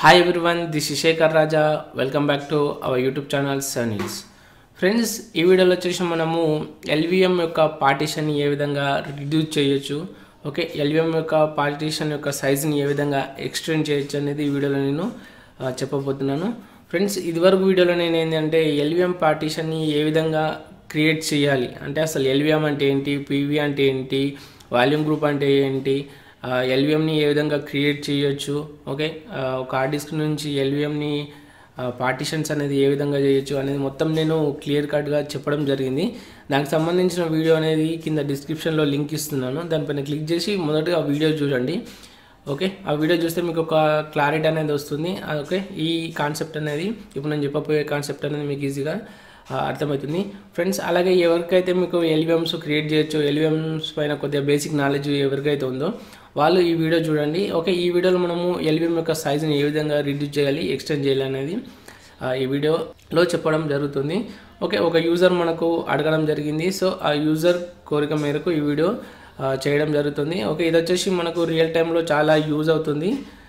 hi everyone this is Shekhar Raja welcome back to our YouTube channel సనీల్స్ friends ఈ వీడియోలో వచ్చేసి మనము ఎల్విఎం యొక్క పార్టీషన్ ఏ విధంగా రిడ్యూస్ చేయొచ్చు ఓకే ఎల్విఎం యొక్క పార్టీషన్ యొక్క సైజుని ఏ విధంగా ఎక్స్టెండ్ చేయొచ్చు అనేది ఈ వీడియోలో నేను ఆ, చెప్పబోతున్నాను ఫ్రెండ్స్ ఇదివరకు వీడియోలో నేను ఏంటంటే ఎల్విఎం పార్టీషన్ని ఏ విధంగా క్రియేట్ చేయాలి అంటే అసలు ఎల్విఎం అంటే ఏంటి పీవీ అంటే ఏంటి వాల్యూమ్ గ్రూప్ అంటే ఏంటి ఎల్విఎంని ఏ విధంగా క్రియేట్ చేయొచ్చు ఓకే ఆ, ఒక హార్డ్ డిస్క్ నుంచి ఎల్విఎంని పార్టిషన్స్ అనేది ఏ విధంగా చేయొచ్చు అనేది మొత్తం నేను క్లియర్ కట్గా చెప్పడం జరిగింది దానికి సంబంధించిన వీడియో అనేది కింద డిస్క్రిప్షన్లో లింక్ ఇస్తున్నాను దానిపైన క్లిక్ చేసి మొదటగా ఆ వీడియో చూడండి ఓకే ఆ వీడియో చూస్తే మీకు ఒక క్లారిటీ అనేది వస్తుంది ఆ, ఓకే ఈ కాన్సెప్ట్ అనేది ఇప్పుడు నేను చెప్పబోయే కాన్సెప్ట్ అనేది మీకు ఈజీగా ఆ, అర్థమవుతుంది ఫ్రెండ్స్ అలాగే ఎవరికైతే మీకు ఎల్విఎమ్స్ క్రియేట్ చేయొచ్చు ఎల్విఎమ్స్ పైన కొద్దిగా బేసిక్ నాలెడ్జ్ ఎవరికైతే ఉందో వాళ్ళు ఈ వీడియో చూడండి ఓకే ఈ వీడియోలో మనము ఎల్విఎం యొక్క సైజుని ఏ విధంగా రిడ్యూస్ చేయాలి ఎక్స్టెండ్ చేయాలి అనేది ఆ, ఈ వీడియోలో చెప్పడం జరుగుతుంది ఓకే ఒక యూజర్ మనకు అడగడం జరిగింది సో ఆ యూజర్ కోరిక మేరకు ఈ వీడియో ఆ, చేయడం జరుగుతుంది ఓకే ఇది వచ్చేసి మనకు రియల్ టైంలో చాలా యూజ్ అవుతుంది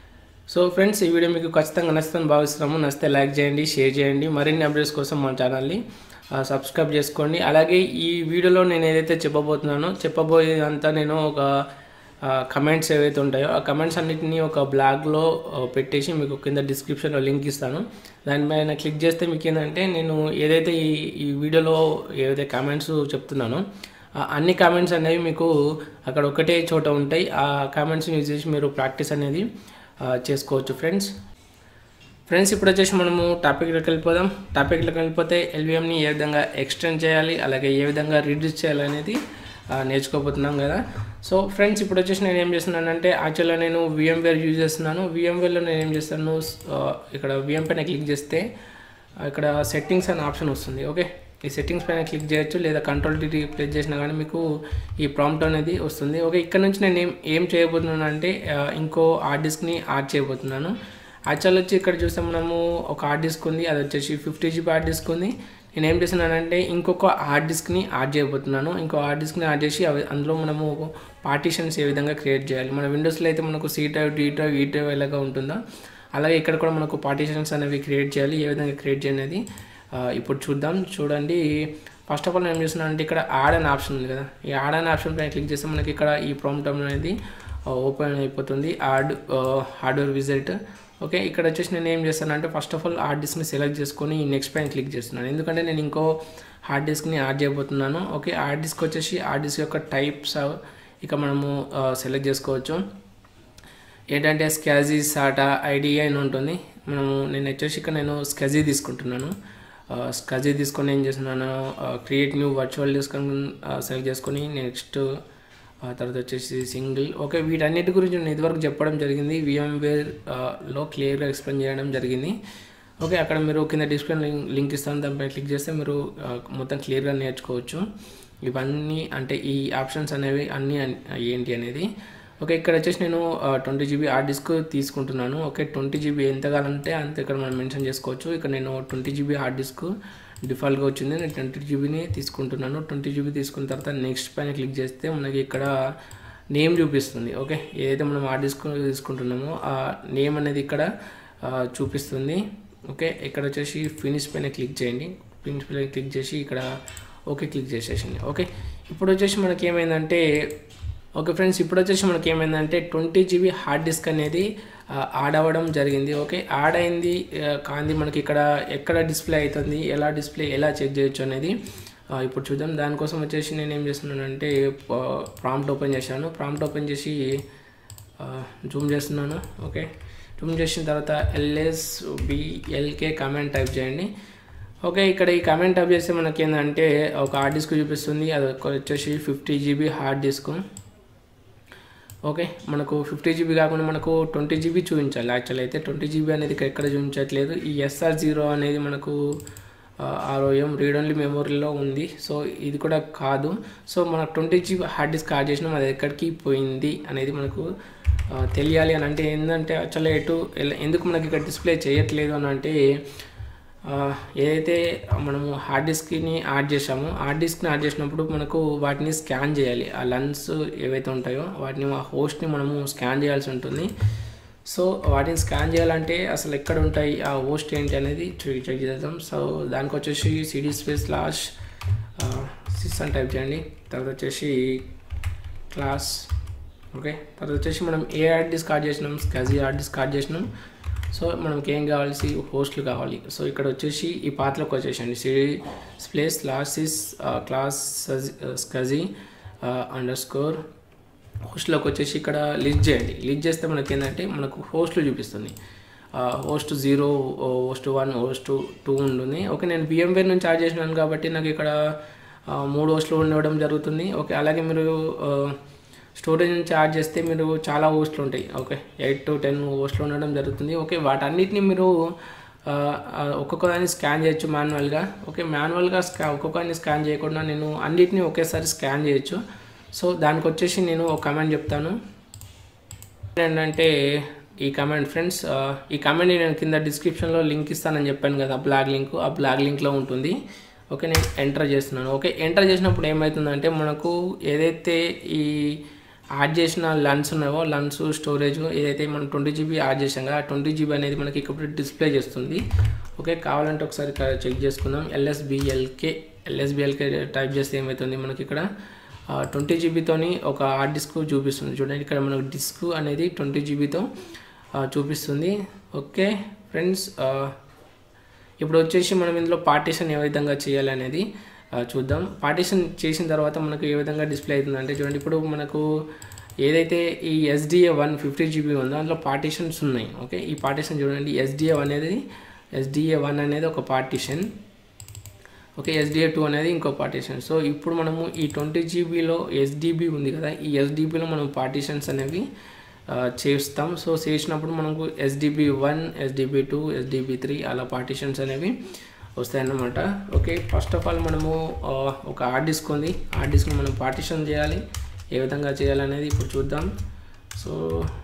సో ఫ్రెండ్స్ ఈ వీడియో మీకు ఖచ్చితంగా నచ్చుతుందని భావిస్తున్నాము నచ్చితే లైక్ చేయండి షేర్ చేయండి మరిన్ని అప్డేట్స్ కోసం మన ఛానల్ని ఆ, సబ్స్క్రైబ్ చేసుకోండి అలాగే ఈ వీడియోలో నేను ఏదైతే చెప్పబోతున్నానో చెప్పబోయేదంతా నేను ఒక కమెంట్స్ ఏవైతే ఉంటాయో ఆ కమెంట్స్ అన్నిటిని ఒక బ్లాగ్లో పెట్టేసి మీకు కింద డిస్క్రిప్షన్లో లింక్ ఇస్తాను దానిపైన క్లిక్ చేస్తే మీకు ఏంటంటే నేను ఏదైతే ఈ ఈ వీడియోలో ఏదైతే కామెంట్స్ చెప్తున్నానో ఆ అన్ని కామెంట్స్ అనేవి మీకు అక్కడ ఒకటే చోట ఉంటాయి ఆ కామెంట్స్ యూజ్ చేసి మీరు ప్రాక్టీస్ అనేది ఆ, చేసుకోవచ్చు ఫ్రెండ్స్ ఫ్రెండ్స్ ఇప్పుడు వచ్చేసి మనము టాపిక్లోకి వెళ్ళిపోదాం టాపిక్లోకి వెళ్ళిపోతే ఎల్విఎంని ఏ విధంగా ఎక్స్టెండ్ చేయాలి అలాగే ఏ విధంగా రిడ్యూస్ చేయాలి అనేది ఆ, నేర్చుకోబోతున్నాం కదా సో ఫ్రెండ్స్ ఇప్పుడు వచ్చేసి నేను ఏం చేస్తున్నానంటే యాక్చువల్గా నేను విఎంవేర్ యూజ్ చేస్తున్నాను విఎంవేర్లో నేను ఏం చేస్తాను ఆ, ఇక్కడ విఎం పైన క్లిక్ చేస్తే ఆ, ఇక్కడ సెట్టింగ్స్ అనే ఆప్షన్ వస్తుంది ఓకే ఈ సెట్టింగ్స్ పైన క్లిక్ చేయొచ్చు లేదా కంట్రోల్ డి ప్రెస్ చేసినా కానీ మీకు ఈ ప్రాంప్ట్ అనేది వస్తుంది ఓకే ఇక్కడ నుంచి నేను ఏం ఏం చేయబోతున్నాను అంటే ఆ, ఇంకో హార్డ్ డిస్క్ని యాడ్ చేయబోతున్నాను యాక్చువల్ వచ్చి ఇక్కడ చూస్తే మనము ఒక హార్డ్ డిస్క్ ఉంది అది వచ్చేసి ఫిఫ్టీ జీబీ హార్డ్ డిస్క్ ఉంది నేను ఏం చేస్తున్నానంటే ఇంకొక హార్డ్ డిస్క్ని యాడ్ చేయబోతున్నాను ఇంకో హార్డ్ డిస్క్ని యాడ్ చేసి అవి అందులో మనము పార్టీషన్స్ ఏ విధంగా క్రియేట్ చేయాలి మన విండోస్లో అయితే మనకు C drive D drive E drive ఎలాగా ఉంటుందో అలాగే ఇక్కడ కూడా మనకు పార్టీషన్స్ అనేవి క్రియేట్ చేయాలి ఏ విధంగా క్రియేట్ చేయాలి ఆ, ఇప్పుడు చూద్దాం చూడండి ఫస్ట్ ఆఫ్ ఆల్ నేను ఏం చేస్తున్నాను అంటే ఇక్కడ యాడ్ అనే ఆప్షన్ ఉంది కదా ఈ యాడ్ అనే ఆప్షన్ పైన క్లిక్ చేస్తే మనకి ఇక్కడ ఈ ప్రాంప్ట్ అనేది ఓపెన్ అయిపోతుంది యాడ్ హార్డ్వేర్ విజిట్ ఓకే ఇక్కడ వచ్చేసి నేను ఏం చేస్తానంటే ఫస్ట్ ఆఫ్ ఆల్ హార్డ్ డిస్క్ని సెలెక్ట్ చేసుకొని నెక్స్ట్ పైన క్లిక్ చేస్తున్నాను ఎందుకంటే నేను ఇంకో హార్డ్ డిస్క్ని యాడ్ చేయబోతున్నాను ఓకే హార్డ్ డిస్క్ వచ్చేసి హార్డ్ డిస్క్ యొక్క టైప్స్ ఇక మనము సెలెక్ట్ చేసుకోవచ్చు ఏంటంటే స్కాజీ సాటా ఐడియా అని ఉంటుంది మనము నేను వచ్చేసి ఇక్కడ నేను స్కజీ తీసుకుంటున్నాను స్కజీ తీసుకొని ఏం చేస్తున్నాను క్రియేట్ న్యూ వర్చువల్ తీసుకొని సెలెక్ట్ చేసుకొని నెక్స్ట్ తర్వాత వచ్చేసి సింగిల్ ఓకే వీటన్నిటి గురించి నేను ఇదివరకు చెప్పడం జరిగింది విఎంవేర్ లో క్లియర్గా ఎక్స్ప్లెయిన్ చేయడం జరిగింది ఓకే అక్కడ మీరు కింద డిస్ప్లే లింక్ ఇస్తాను దానిపై క్లిక్ చేస్తే మీరు ఆ, మొత్తం క్లియర్గా నేర్చుకోవచ్చు ఇవన్నీ అంటే ఈ ఆప్షన్స్ అనేవి అన్నీ అన్- ఏంటి అనేది ఓకే ఇక్కడ వచ్చేసి నేను ట్వంటీ జీబీ హార్డ్ డిస్క్ తీసుకుంటున్నాను ఓకే ట్వంటీ జీబీ ఎంత కావాలంటే అంత ఇక్కడ మనం మెన్షన్ చేసుకోవచ్చు ఇక్కడ నేను ట్వంటీ జీబీ హార్డ్ డిస్క్ డిఫాల్ట్గా వచ్చింది నేను ట్వంటీ జీబీని తీసుకుంటున్నాను ట్వంటీ జీబీ తీసుకున్న తర్వాత నెక్స్ట్ పైన క్లిక్ చేస్తే మనకి ఇక్కడ నేమ్ చూపిస్తుంది ఓకే ఏదైతే మనం హార్డ్ డిస్క్ తీసుకుంటున్నామో ఆ నేమ్ అనేది ఇక్కడ ఆ, చూపిస్తుంది ఓకే ఇక్కడ వచ్చేసి ఫినిష్ పైన క్లిక్ చేయండి ఫినిష్ పైన క్లిక్ చేసి ఇక్కడ ఓకే క్లిక్ చేసేసింది ఓకే ఇప్పుడు వచ్చేసి మనకి ఏమైందంటే ఓకే ఫ్రెండ్స్ ఇప్పుడు వచ్చేసి మనకి ఏమైందంటే ట్వంటీ జీబీ హార్డ్ డిస్క్ అనేది ఆ, యాడ్ అవ్వడం జరిగింది ఓకే యాడ్ అయింది ఆ, కానీ మనకి ఇక్కడ ఎక్కడ డిస్ప్లే అవుతుంది ఎలా డిస్ప్లే ఎలా చెక్ చేయొచ్చు అనేది ఆ, ఇప్పుడు చూద్దాం దానికోసం వచ్చేసి నేను ఏం చేస్తున్నానంటే ప్రాంప్ట్ ఓపెన్ చేశాను ప్రాంప్ట్ ఓపెన్ చేసి జూమ్ చేస్తున్నాను ఓకే జూమ్ చేసిన తర్వాత ఎల్ఎస్ బిఎల్కే కమెంట్ టైప్ చేయండి ఓకే ఇక్కడ ఈ కమెంట్ టైప్ చేస్తే మనకి ఏంటంటే ఒక హార్డ్ డిస్క్ చూపిస్తుంది అది ఒక వచ్చేసి fifty GB hard disk okay మనకు ఫిఫ్టీ జీబీ కాకుండా మనకు ట్వంటీ జీబీ చూపించాలి యాక్చువల్ అయితే ట్వంటీ జీబీ అనేది ఇక్కడ ఎక్కడ చూపించట్లేదు ఈ ఎస్ఆర్ జీరో అనేది మనకు ఆర్ఓఎం రీడ్ ఓన్లీ మెమొరీలో ఉంది సో ఇది కూడా కాదు సో మనకు twenty GB hard disk add చేసినాం అది ఎక్కడికి పోయింది అనేది మనకు ఆ, తెలియాలి అని అంటే ఏంటంటే యాక్చువల్గా ఎటు ఎలా- ఎందుకు మనకి ఇక్కడ డిస్ప్లే చేయట్లేదు అని అంటే ఆ, ఏదైతే మనము హార్డ్ డిస్క్ని యాడ్ చేసామో హార్డ్ డిస్క్ని యాడ్ చేసినప్పుడు మనకు వాటిని స్కాన్ చేయాలి ఆ లన్స్ ఏవైతే ఉంటాయో వాటిని ఆ హోస్ట్ని మనము స్కాన్ చేయాల్సి ఉంటుంది సో వాటిని స్కాన్ చేయాలంటే అసలు ఎక్కడ ఉంటాయి ఆ హోస్ట్ ఏంటి అనేది చెక్ చెక్ చేద్దాం సో దానికి వచ్చేసి సిడీ స్పేస్ స్లాష్ సిస్ అని టైప్ చేయండి తర్వాత వచ్చేసి క్లాస్ ఓకే తర్వాత వచ్చేసి మనం ఏ యాడ్ డిస్కార్డ్ చేసినాం స్కాజీ యాడ్ డిస్కార్డ్ చేసినాం సో మనకి ఏం కావాల్సి హోస్ట్లు కావాలి సో ఇక్కడ వచ్చేసి ఈ పాత్రలోకి వచ్చేసండి CD space last is class స్కజీ అండర్ స్కోర్ హోస్ట్లోకి వచ్చేసి ఇక్కడ లిస్ట్ చేయండి లిస్ట్ చేస్తే మనకి ఏంటంటే మనకు హోస్ట్లు చూపిస్తుంది host zero host one host two ఉంటుంది ఓకే నేను బిఎంవేర్ నుంచి చార్జ్ చేసినాను కాబట్టి నాకు ఇక్కడ ఆ, మూడు హోస్ట్లు ఉండడం జరుగుతుంది ఓకే అలాగే మీరు స్టోరేజ్ నుంచి చార్జ్ చేస్తే మీరు చాలా హోస్ట్లు ఉంటాయి ఓకే ఎయిట్ టు టెన్ హోస్ట్లు ఉండడం జరుగుతుంది ఓకే వాటన్నిటిని మీరు ఆ, ఆ, ఒక్కొక్కదాన్ని స్కాన్ చేయొచ్చు మాన్యువల్గా ఓకే మాన్యువల్గా స్కా ఒక్కొక్కదాన్ని స్కాన్ చేయకుండా నేను అన్నిటిని ఒకేసారి స్కాన్ చేయొచ్చు సో దానికి వచ్చేసి నేను ఒక కమెంట్ చెప్తాను ఏంటంటే ఈ కమెంట్ ఫ్రెండ్స్ ఆ, ఈ కమెంట్ నేను కింద డిస్క్రిప్షన్లో లింక్ ఇస్తానని చెప్పాను కదా బ్లాగ్ లింక్ ఆ బ్లాగ్ లింక్లో ఉంటుంది ఓకే నేను ఎంటర్ చేస్తున్నాను ఓకే ఎంటర్ చేసినప్పుడు ఏమవుతుందంటే మనకు ఏదైతే ఈ యాడ్ చేసిన లన్స్ ఉన్నాయో లన్స్ స్టోరేజ్ ఏదైతే మనం ట్వంటీ జీబీ యాడ్ చేసాం కదా ట్వంటీ జీబీ అనేది మనకి ఇక్కడ డిస్ప్లే చేస్తుంది ఓకే కావాలంటే ఒకసారి ఇక్కడ చెక్ చేసుకుందాం ఎల్ఎస్బిఎల్కే ఎల్ఎస్బిఎల్కే టైప్ చేస్తే ఏమవుతుంది మనకి ఇక్కడ ట్వంటీ జీబీతోని ఒక హార్డ్ డిస్క్ చూపిస్తుంది చూడండి ఇక్కడ మనకు డిస్క్ అనేది ట్వంటీ జీబీతో చూపిస్తుంది ఓకే ఫ్రెండ్స్ ఇప్పుడు వచ్చేసి మనం ఇందులో పార్టీషన్ ఏ విధంగా చేయాలి అనేది ఆ, చూద్దాం పార్టీషన్ చేసిన తర్వాత మనకు ఏ విధంగా డిస్ప్లే అవుతుంది అంటే చూడండి ఇప్పుడు మనకు ఏదైతే ఈ ఎస్డిఏ వన్ ఫిఫ్టీ జీబీ ఉందో అందులో పార్టీషన్స్ ఉన్నాయి ఓకే ఈ పార్టీషన్ చూడండి ఎస్డిఏ అనేది ఎస్డిఏ వన్ అనేది ఒక పార్టీషన్ ఓకే ఎస్డిఏ టూ అనేది ఇంకో పార్టీషన్ సో ఇప్పుడు మనము ఈ ట్వంటీ జీబీలో ఎస్డిబి ఉంది కదా ఈ ఎస్డిబిలో మనం పార్టీషన్స్ అనేవి ఆ, చేస్తాం సో చేసినప్పుడు మనకు SDB one SDB two SDB three అలా పార్టీషన్స్ అనేవి వస్తాయన్నమాట ఓకే ఫస్ట్ ఆఫ్ ఆల్ మనము ఆ, ఒక హార్డ్ డిస్క్ ఉంది హార్డ్ డిస్క్ మనం పార్టీషన్ చేయాలి ఏ విధంగా చేయాలనేది ఇప్పుడు చూద్దాం సో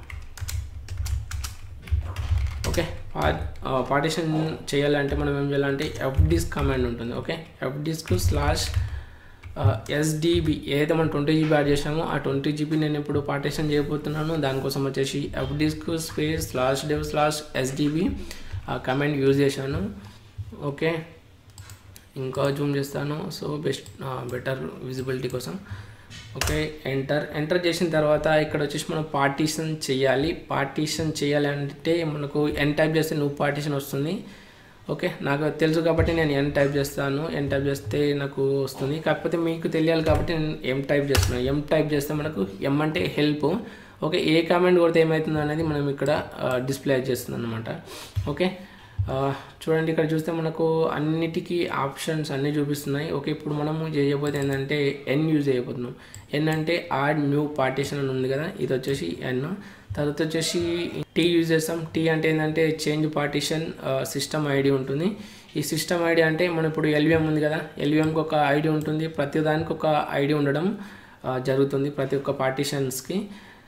ఓకే పార్టీషన్ చేయాలంటే మనం ఏం చేయాలంటే ఎఫ్ డిస్క్ కమాండ్ ఉంటుంది okay fdisk slash SDB ఏదైతే మనం ట్వంటీ జీబీ యాడ్ చేసామో ఆ ట్వంటీ జీబీ నేను ఇప్పుడు పార్టీషన్ చేయబోతున్నాను దానికోసం వచ్చేసి fdisk space slash dev slash SDB ఆ కమాండ్ యూజ్ చేశాను ఓకే ఇంకా జూమ్ చేస్తాను సో బెస్ట్ బెటర్ విజిబిలిటీ కోసం ఓకే ఎంటర్ ఎంటర్ చేసిన తర్వాత ఇక్కడ వచ్చేసి మనం పార్టీషన్ చేయాలి పార్టీషన్ చేయాలి అంటే మనకు ఎన్ టైప్ చేస్తే నువ్వు పార్టీషన్ వస్తుంది ఓకే నాకు తెలుసు కాబట్టి నేను ఎన్ టైప్ చేస్తాను ఎన్ టైప్ చేస్తే నాకు వస్తుంది కాకపోతే మీకు తెలియాలి కాబట్టి నేను ఎం టైప్ చేస్తున్నాను ఎం టైప్ చేస్తే మనకు ఎం అంటే హెల్ప్ ఓకే ఏ కామెంట్ కొడితే ఏమవుతుందో అనేది మనం ఇక్కడ డిస్ప్లే చేస్తుంది అనమాట ఓకే ఆ, చూడండి ఇక్కడ చూస్తే మనకు అన్నిటికీ ఆప్షన్స్ అన్నీ చూపిస్తున్నాయి ఓకే ఇప్పుడు మనము చేయబోతే ఏంటంటే ఎన్ యూజ్ చేయబోతున్నాం ఎన్ అంటే యాడ్ న్యూ పార్టీషన్ అని ఉంది కదా ఇది వచ్చేసి ఎన్ తర్వాత వచ్చేసి టీ యూజ్ చేస్తాం టీ అంటే ఏంటంటే చేంజ్ పార్టీషన్ సిస్టమ్ ఐడి ఉంటుంది ఈ సిస్టమ్ ఐడి అంటే మనం ఇప్పుడు ఎల్విఎం ఉంది కదా ఎల్విఎంకి ఒక ఐడి ఉంటుంది ప్రతి దానికి ఒక ఐడి ఉండడం ఆ, జరుగుతుంది ప్రతి ఒక్క పార్టీషన్స్కి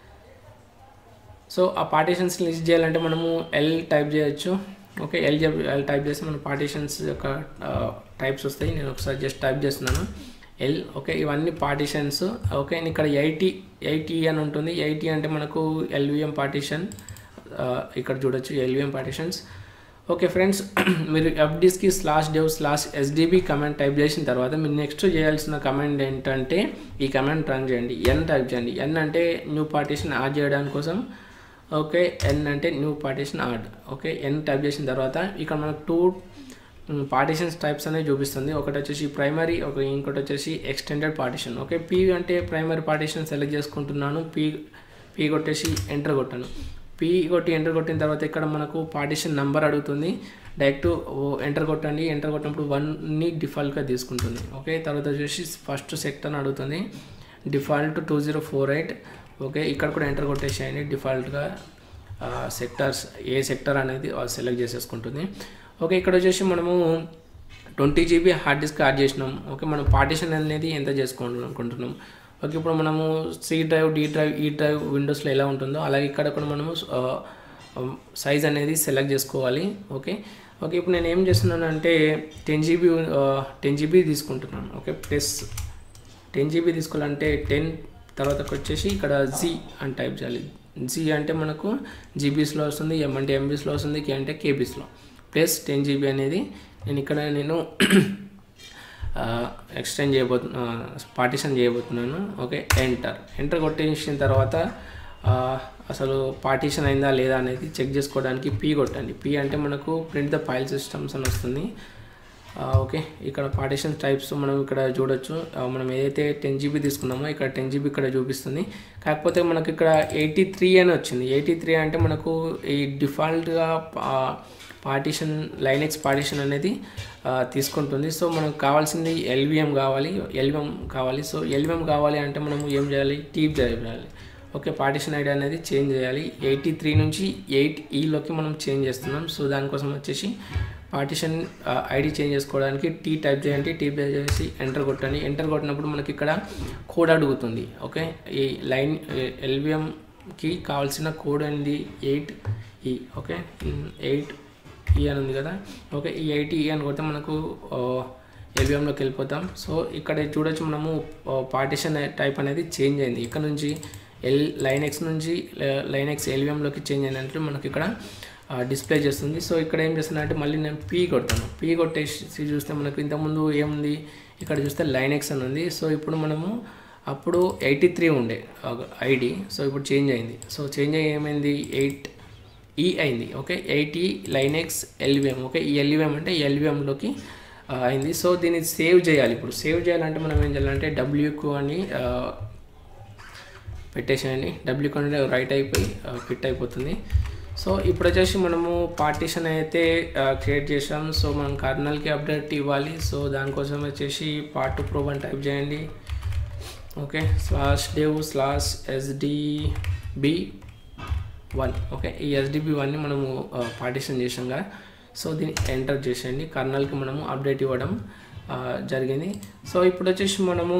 సో ఆ పార్టీషన్స్ లిస్ట్ చేయాలంటే మనము ఎల్ టైప్ చేయొచ్చు ఓకే ఎల్ ఎల్ టైప్ చేస్తే మన పార్టీషన్స్ యొక్క టైప్స్ వస్తాయి నేను ఒకసారి జస్ట్ టైప్ చేస్తున్నాను ఎల్ ఓకే ఇవన్నీ పార్టీషన్స్ ఓకే నేను ఇక్కడ ఎయిటీ ఎయిటీ అని ఉంటుంది ఎయిటీ అంటే మనకు ఎల్విఎం పార్టీషన్ ఇక్కడ చూడొచ్చు ఎల్విఎం పార్టీషన్స్ ఓకే ఫ్రెండ్స్ మీరు ఎఫ్డిస్కి slash dev slash SDB comment type చేసిన తర్వాత మీరు నెక్స్ట్ చేయాల్సిన కమెంట్ ఏంటంటే ఈ కమెంట్ రన్ చేయండి ఎన్ టైప్ చేయండి ఎన్ అంటే న్యూ పార్టీషన్ యాడ్ చేయడానికి కోసం ఓకే ఎన్ అంటే new partition add okay N type చేసిన తర్వాత ఇక్కడ మనకు టూ పార్టీషన్స్ టైప్స్ అనేవి చూపిస్తుంది ఒకటి వచ్చేసి ప్రైమరీ ఒక ఇంకోటి వచ్చేసి ఎక్స్టెండెడ్ పార్టీషన్ ఓకే పీ అంటే ప్రైమరీ పార్టీషన్ సెలెక్ట్ చేసుకుంటున్నాను పీ పీ కొట్టేసి ఎంటర్ కొట్టాను పీ కొట్టి ఎంటర్ కొట్టిన తర్వాత ఇక్కడ మనకు పార్టీషన్ నెంబర్ అడుగుతుంది డైరెక్ట్ ఎంటర్ కొట్టండి ఎంటర్ కొట్టినప్పుడు వన్ని డిఫాల్ట్గా తీసుకుంటుంది ఓకే తర్వాత వచ్చేసి ఫస్ట్ సెక్టర్ అడుగుతుంది default two zero four eight okay ఇక్కడ కూడా ఎంటర్ కొట్టేసేయండి డిఫాల్ట్గా సెక్టార్స్ ఏ సెక్టర్ అనేది సెలెక్ట్ చేసేసుకుంటుంది ఓకే ఇక్కడ వచ్చేసి మనము twenty GB hard disk add చేసినాం ఓకే మనం పార్టీషన్ అనేది ఎంత చేసుకోవాలి అనుకుంటున్నాం ఓకే ఇప్పుడు మనము C drive D drive E drive విండోస్లో ఎలా ఉంటుందో అలాగే ఇక్కడ కూడా మనము సైజ్ అనేది సెలెక్ట్ చేసుకోవాలి ఓకే ఓకే ఇప్పుడు నేను ఏం చేస్తున్నాను అంటే టెన్ జీబీ టెన్ జీబీ తీసుకుంటున్నాను ఓకే ప్లస్ టెన్ జీబీ తీసుకోవాలంటే టెన్ తర్వాత వచ్చేసి ఇక్కడ జీ అని టైప్ చేయాలి జీ అంటే మనకు జీబీస్లో వస్తుంది ఎం అంటే ఎంబీస్లో వస్తుంది కే అంటే కేబీస్లో ప్లస్ టెన్ జీబీ అనేది నేను ఇక్కడ నేను ఎక్స్టెండ్ చేయబోతున్నా పార్టిషన్ చేయబోతున్నాను ఓకే ఎంటర్ ఎంటర్ కొట్టేసిన తర్వాత ఆ, అసలు పార్టిషన్ అయిందా లేదా అనేది చెక్ చేసుకోవడానికి పీ కొట్టండి పీ అంటే మనకు ప్రింట్ ద ఫైల్ సిస్టమ్స్ అని వస్తుంది ఆ, ఓకే ఇక్కడ పార్టిషన్ టైప్స్ మనం ఇక్కడ చూడొచ్చు ఆ, మనం ఏదైతే టెన్ జీబీ తీసుకున్నామో ఇక్కడ టెన్ జీబీ ఇక్కడ చూపిస్తుంది కాకపోతే మనకి ఇక్కడ ఎయిటీ త్రీ అని వచ్చింది ఎయిటీ త్రీ అంటే మనకు ఈ డిఫాల్ట్గా పార్టిషన్ లైనెక్స్ పార్టిషన్ అనేది ఆ, తీసుకుంటుంది సో మనకు కావాల్సింది ఎల్విఎం కావాలి ఎల్విఎం కావాలి సో ఎల్విఎం కావాలి అంటే మనం ఏం చేయాలి టీప్ చేయాలి ఓకే పార్టిషన్ ఐడి అనేది చేంజ్ చేయాలి ఎయిటీ త్రీ నుంచి ఎయిట్ ఈలోకి మనం చేంజ్ చేస్తున్నాం సో దానికోసం వచ్చేసి పార్టిషన్ ఐడి చేంజ్ చేసుకోవడానికి టీ టైప్ చేయండి టీ టైప్ చేసి ఎంటర్ కొట్టండి ఎంటర్ కొట్టినప్పుడు మనకి ఇక్కడ కోడ్ అడుగుతుంది ఓకే ఈ లైన్ ఎల్విఎంకి కావాల్సిన కోడ్ అనేది ఎయిట్ ఈ ఓకే ఎయిట్ ఈ అని ఉంది కదా ఓకే ఈ ఎయిట్ ఈ అని కొడితే మనకు ఎల్విఎంలోకి వెళ్ళిపోతాం సో ఇక్కడ చూడొచ్చు మనము పార్టిషన్ టైప్ అనేది చేంజ్ అయింది ఇక్కడ నుంచి ఎల్ లైన్ ఎక్స్ నుంచి లైన్ ఎక్స్ ఎల్విఎంలోకి చేంజ్ అయినట్లు మనకి ఇక్కడ డిస్ప్లే చేస్తుంది సో ఇక్కడ ఏం చేస్తున్నా అంటే మళ్ళీ నేను పీ కొడతాను పీ కొట్టేసి చూస్తే మనకు ఇంతకుముందు ఏముంది ఇక్కడ చూస్తే లైన్ ఎక్స్ అని ఉంది సో ఇప్పుడు మనము అప్పుడు ఎయిటీ త్రీ ఉండే ఐడి సో ఇప్పుడు చేంజ్ అయింది సో చేంజ్ అయ్యి ఏమైంది ఎయిట్ ఈ అయింది okay eighty Linux LVM okay ఈ ఎల్విఎం అంటే ఎల్విఎంలోకి అయింది సో దీన్ని సేవ్ చేయాలి ఇప్పుడు సేవ్ చేయాలంటే మనం ఏం చేయాలంటే డబ్ల్యూకు అని ఆ, పెట్టేసేయండి డబ్ల్యూకు అనేది రైట్ అయిపోయి ఫిట్ అయిపోతుంది సో ఇప్పుడు వచ్చేసి మనము పార్టీషన్ అయితే క్రియేట్ చేసాం సో మనం కర్నల్కి అప్డేట్ ఇవ్వాలి సో దానికోసం వచ్చేసి పార్ట్ టు ప్రూవ్ అని టైప్ చేయండి okay slash dev slash SDB one okay ఈ ఎస్డిబి వన్ని మనము పార్టిషన్ చేసాం కదా సో దీన్ని ఎంటర్ చేసేయండి కర్నల్కి మనము అప్డేట్ ఇవ్వడం ఆ, జరిగింది సో ఇప్పుడు వచ్చేసి మనము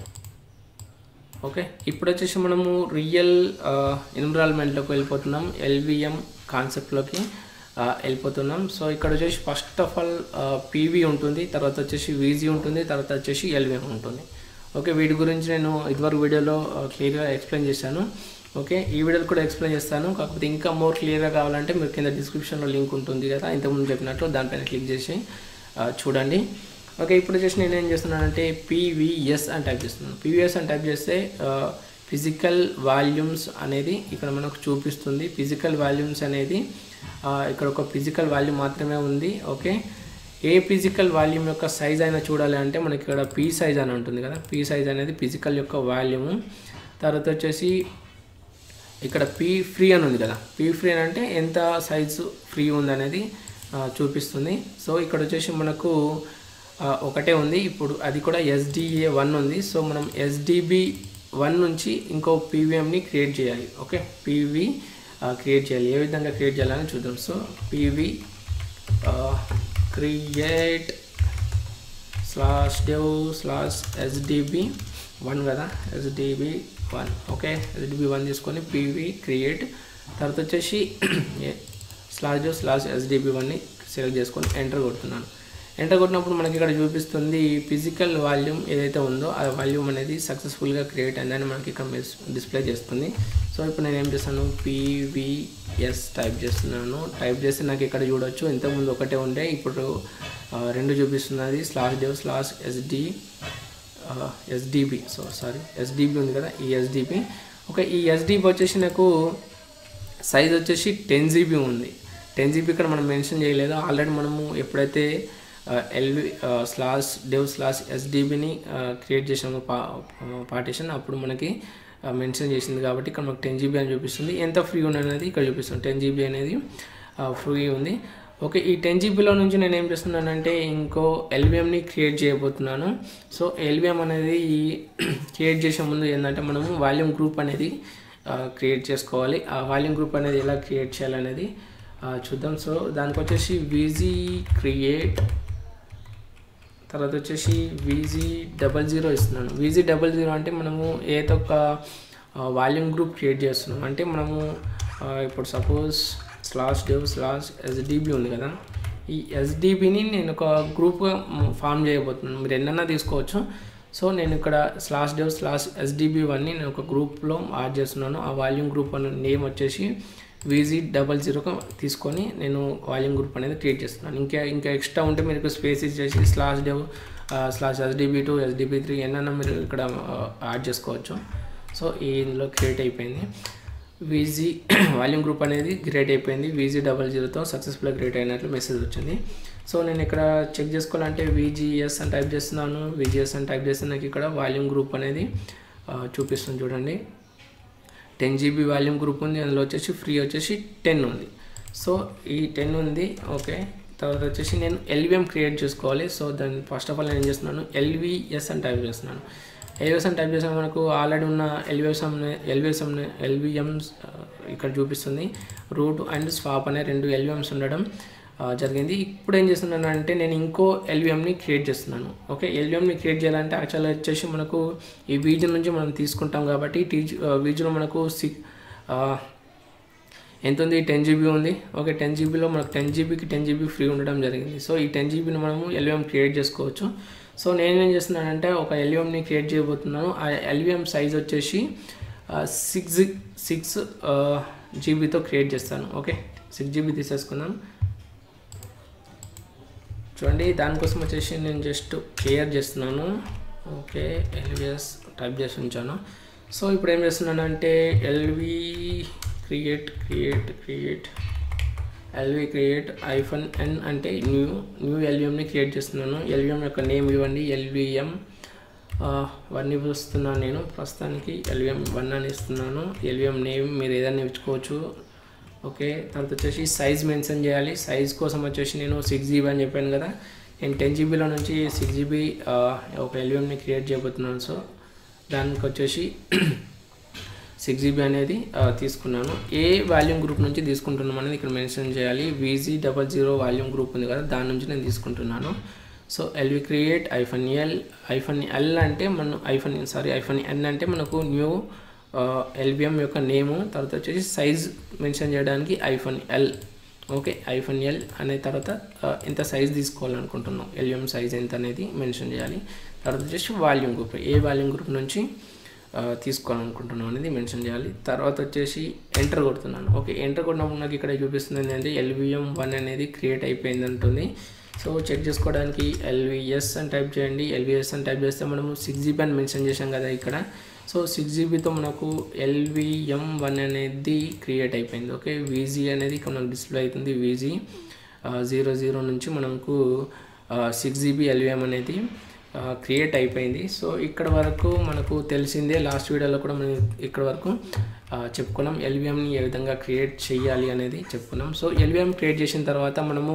ఓకే ఇప్పుడు వచ్చేసి మనము రియల్ ఎన్విరాన్మెంట్లోకి వెళ్ళిపోతున్నాం ఎల్విఎం కాన్సెప్ట్లోకి ఆ, వెళ్ళిపోతున్నాం సో ఇక్కడ వచ్చేసి ఫస్ట్ ఆఫ్ ఆల్ పీవీ ఉంటుంది తర్వాత వచ్చేసి వీజీ ఉంటుంది తర్వాత వచ్చేసి ఎల్విఎం ఉంటుంది ఓకే వీటి గురించి నేను ఇదివరకు వీడియోలో క్లియర్గా ఎక్స్ప్లెయిన్ చేశాను ఓకే ఈ వీడియోలో కూడా ఎక్స్ప్లెయిన్ చేస్తాను కాకపోతే ఇంకా మోర్ క్లియర్గా కావాలంటే మీరు కింద డిస్క్రిప్షన్లో లింక్ ఉంటుంది కదా ఇంతకుముందు చెప్పినట్లు దానిపైన క్లిక్ చేసి ఆ, చూడండి ఓకే ఇప్పుడు వచ్చేసి నేను ఏం చేస్తున్నానంటే పీవీఎస్ అని టైప్ చేస్తున్నాను పీవీఎస్ అని టైప్ చేస్తే ఫిజికల్ వాల్యూమ్స్ అనేది ఇక్కడ మనకు చూపిస్తుంది ఫిజికల్ వాల్యూమ్స్ అనేది ఆ, ఇక్కడ ఒక ఫిజికల్ వాల్యూమ్ మాత్రమే ఉంది ఓకే ఏ ఫిజికల్ వాల్యూమ్ యొక్క సైజ్ అయినా చూడాలి అంటే మనకి ఇక్కడ పీ సైజ్ అని ఉంటుంది కదా పీ సైజ్ అనేది ఫిజికల్ యొక్క వాల్యూము తర్వాత వచ్చేసి ఇక్కడ పీ ఫ్రీ అని ఉంది కదా పీ ఫ్రీ అని అంటే ఎంత సైజు ఫ్రీ ఉంది అనేది ఆ, చూపిస్తుంది సో ఇక్కడ వచ్చేసి మనకు ఆ, ఒకటే ఉంది ఇప్పుడు అది కూడా ఎస్డిఏ వన్ ఉంది సో మనం ఎస్డిబి వన్ నుంచి ఇంకో పీవీఎంని క్రియేట్ చేయాలి ఓకే పీవీ క్రియేట్ చేయాలి ఏ విధంగా క్రియేట్ చేయాలని చూద్దాం so PV create slash dev slash SDB one కదా SDB one okay SDB one తీసుకొని పీవీ క్రియేట్ తర్వాత వచ్చేసి స్లాష్ డెవ్ స్లాష్ ఎస్డిబి వన్ని సెలెక్ట్ చేసుకొని ఎంటర్ కొడుతున్నాను ఎంటర్ కొట్టినప్పుడు మనకి ఇక్కడ చూపిస్తుంది ఫిజికల్ వాల్యూమ్ ఏదైతే ఉందో ఆ వాల్యూమ్ అనేది సక్సెస్ఫుల్గా క్రియేట్ అయిందని మనకి ఇక్కడ డిస్ప్లే చేస్తుంది సో ఇప్పుడు నేను ఏం చేస్తాను పీవీఎస్ టైప్ చేస్తున్నాను టైప్ చేస్తే నాకు ఇక్కడ చూడొచ్చు ఇంతకుముందు ఒకటే ఉండే ఇప్పుడు ఆ, రెండు చూపిస్తున్నది slash dev slash SD SDB so sorry SDB ఉంది కదా ఈ ఎస్డిబి ఓకే ఈ ఎస్డిబి వచ్చేసి నాకు సైజ్ వచ్చేసి టెన్ జీబీ ఉంది టెన్ జీబీ ఇక్కడ మనం మెన్షన్ చేయలేదు ఆల్రెడీ మనము ఎప్పుడైతే ఎల్వి స్లాష్ డెవ్ స్లాష్ ఎస్డిబిని క్రియేట్ చేసాము పా పార్టీషన్ అప్పుడు మనకి మెన్షన్ చేసింది కాబట్టి ఇక్కడ మనకు టెన్ జీబీ అని చూపిస్తుంది ఎంత ఫ్రీ ఉంది అనేది ఇక్కడ చూపిస్తుంది టెన్ జీబీ అనేది ఫ్రీ ఉంది ఓకే ఈ టెన్ జీబీలో నుంచి నేను ఏం చేస్తున్నానంటే ఇంకో ఎల్విఎంని క్రియేట్ చేయబోతున్నాను సో ఎల్విఎం అనేది ఈ క్రియేట్ చేసే ముందు ఏంటంటే మనము వాల్యూమ్ గ్రూప్ అనేది క్రియేట్ చేసుకోవాలి ఆ వాల్యూమ్ గ్రూప్ అనేది ఎలా క్రియేట్ చేయాలనేది ఆ, చూద్దాం సో దానికి వచ్చేసి వీజీ క్రియేట్ తర్వాత వచ్చేసి వీజీ డబల్ జీరో ఇస్తున్నాను వీజీ డబల్ జీరో అంటే మనము ఏదో ఒక వాల్యూమ్ గ్రూప్ క్రియేట్ చేస్తున్నాం అంటే మనము ఆ, ఇప్పుడు suppose slash dev slash SDB ఉంది కదా ఈ ఎస్డిబిని నేను ఒక గ్రూప్గా ఫామ్ చేయబోతున్నాను మీరు ఎన్నైనా తీసుకోవచ్చు సో నేను ఇక్కడ స్లాష్ డెవ్ స్లాష్ ఎస్డిబి వన్ని నేను ఒక గ్రూప్లో యాడ్ చేస్తున్నాను ఆ వాల్యూమ్ గ్రూప్ అనే నేమ్ వచ్చేసి వీజీ డబల్ జీరో తీసుకొని నేను వాల్యూమ్ గ్రూప్ అనేది క్రియేట్ చేస్తున్నాను ఇంకా ఇంకా ఎక్స్ట్రా ఉంటే మీరు స్పేస్ ఇచ్చేసి slash dev slash SDB two SDB three ఎన్నైనా మీరు ఇక్కడ యాడ్ చేసుకోవచ్చు సో ఈ ఇందులో క్రియేట్ అయిపోయింది వీజీ వాల్యూమ్ గ్రూప్ అనేది క్రియేట్ అయిపోయింది వీజీ డబల్ జీరోతో సక్సెస్ఫుల్గా క్రియేట్ అయినట్లు మెసేజ్ వచ్చింది సో నేను ఇక్కడ చెక్ చేసుకోవాలంటే వీజీఎస్ అని టైప్ చేస్తున్నాను వీజీఎస్ అని టైప్ చేస్తే నాకు ఇక్కడ వాల్యూమ్ గ్రూప్ అనేది చూపిస్తుంది చూడండి టెన్ జీబీ వాల్యూమ్ గ్రూప్ ఉంది అందులో వచ్చేసి ఫ్రీ వచ్చేసి టెన్ ఉంది సో ఈ టెన్ ఉంది ఓకే తర్వాత వచ్చేసి నేను ఎల్విఎం క్రియేట్ చేసుకోవాలి సో దాన్ని ఫస్ట్ ఆఫ్ ఆల్ నేను ఏం చేస్తున్నాను ఎల్విఎస్ అని టైప్ చేస్తున్నాను ఎల్విఎస్ అని టైప్ చేసిన మనకు ఆల్రెడీ ఉన్న ఎల్విఎస్ఎం ఎల్విఎస్ఎం ఎల్విఎమ్స్ ఇక్కడ చూపిస్తుంది రూట్ అండ్ స్వాప్ అనే రెండు ఎల్విఎమ్స్ ఉండడం జరిగింది ఇప్పుడు ఏం చేస్తున్నాను అంటే నేను ఇంకో ఎల్విఎంని క్రియేట్ చేస్తున్నాను ఓకే ఎల్విఎంని క్రియేట్ చేయాలంటే యాక్చువల్గా వచ్చేసి మనకు ఈ వీడియో నుంచి మనం తీసుకుంటాం కాబట్టి టీ వీడియోలో మనకు సిక్ ఎంత ఉంది టెన్ జీబీ ఉంది ఓకే టెన్ జీబీలో మనకు టెన్ జీబీకి టెన్ జీబీ ఫ్రీ ఉండడం జరిగింది సో ఈ టెన్ జీబీని మనము ఎల్విఎం క్రియేట్ చేసుకోవచ్చు సో నేను ఏం చేస్తున్నానంటే ఒక ఎల్విఎంని క్రియేట్ చేయబోతున్నాను ఆ ఎల్విఎం సైజ్ వచ్చేసి సిక్స్ సిక్స్ జీబీతో క్రియేట్ చేస్తాను ఓకే సిక్స్ జీబీ తీసేసుకుందాం చూడండి దానికోసం వచ్చేసి నేను జస్ట్ క్లియర్ చేస్తున్నాను ఓకే ఎల్విఎస్ టైప్ చేసి ఉంచాను సో ఇప్పుడు ఏం చేస్తున్నాను అంటే LV create create create LV create hyphen N అంటే న్యూ న్యూ ఎల్విఎంని క్రియేట్ చేస్తున్నాను ఎల్విఎం యొక్క నేమ్ ఇవ్వండి ఎల్విఎం వన్ ఇస్తున్నాను నేను ప్రస్తుతానికి ఎల్విఎం వన్ అని ఇస్తున్నాను ఎల్విఎం నేమ్ మీరు ఏదైనా ఇచ్చుకోవచ్చు ఓకే తర్వాత వచ్చేసి సైజ్ మెన్షన్ చేయాలి సైజ్ కోసం వచ్చేసి నేను సిక్స్ జీబీ అని చెప్పాను కదా నేను టెన్ జీబీలో నుంచి సిక్స్ జీబీ ఒక ఎల్విఎంని క్రియేట్ చేయబోతున్నాను సో దానికి వచ్చేసి సిక్స్ జీబీ అనేది తీసుకున్నాను ఏ వాల్యూమ్ గ్రూప్ నుంచి తీసుకుంటున్నాం అనేది ఇక్కడ మెన్షన్ చేయాలి VG double zero volume group ఉంది కదా దాని నుంచి నేను తీసుకుంటున్నాను so LV create hyphen L hyphen L అంటే మన ఐఫోన్ సారీ ఐఫోన్ ఎన్ అంటే మనకు న్యూ ఎల్బిఎం యొక్క నేము తర్వాత వచ్చేసి సైజ్ మెన్షన్ చేయడానికి hyphen L okay hyphen L అనే తర్వాత ఎంత సైజ్ తీసుకోవాలనుకుంటున్నాం ఎల్బిఎం సైజ్ ఎంత అనేది మెన్షన్ చేయాలి తర్వాత వచ్చేసి వాల్యూమ్ గ్రూప్ ఏ వాల్యూమ్ గ్రూప్ నుంచి తీసుకోవాలనుకుంటున్నాం అనేది మెన్షన్ చేయాలి తర్వాత వచ్చేసి ఎంటర్ కొడుతున్నాను ఓకే ఎంటర్ కొట్టినప్పుడు నాకు ఇక్కడ చూపిస్తుంది ఏంటంటే ఎల్విఎం వన్ అనేది క్రియేట్ అయిపోయింది అంటుంది సో చెక్ చేసుకోవడానికి ఎల్విఎస్ అని టైప్ చేయండి ఎల్విఎస్ అని టైప్ చేస్తే మనము సిక్స్ జీబీ అని మెన్షన్ చేసాం కదా ఇక్కడ సో సిక్స్ జీబీతో మనకు ఎల్విఎం వన్ అనేది క్రియేట్ అయిపోయింది ఓకే వీజీ అనేది ఇక్కడ మనకు డిస్ప్లే అవుతుంది వీజీ జీరో జీరో నుంచి మనకు సిక్స్ జీబీ ఎల్విఎం అనేది క్రియేట్ అయిపోయింది సో ఇక్కడ వరకు మనకు తెలిసిందే లాస్ట్ వీడియోలో కూడా మనం ఇక్కడ వరకు చెప్పుకున్నాం ఎల్విఎంని ఏ విధంగా క్రియేట్ చేయాలి అనేది చెప్పుకున్నాం సో ఎల్విఎం క్రియేట్ చేసిన తర్వాత మనము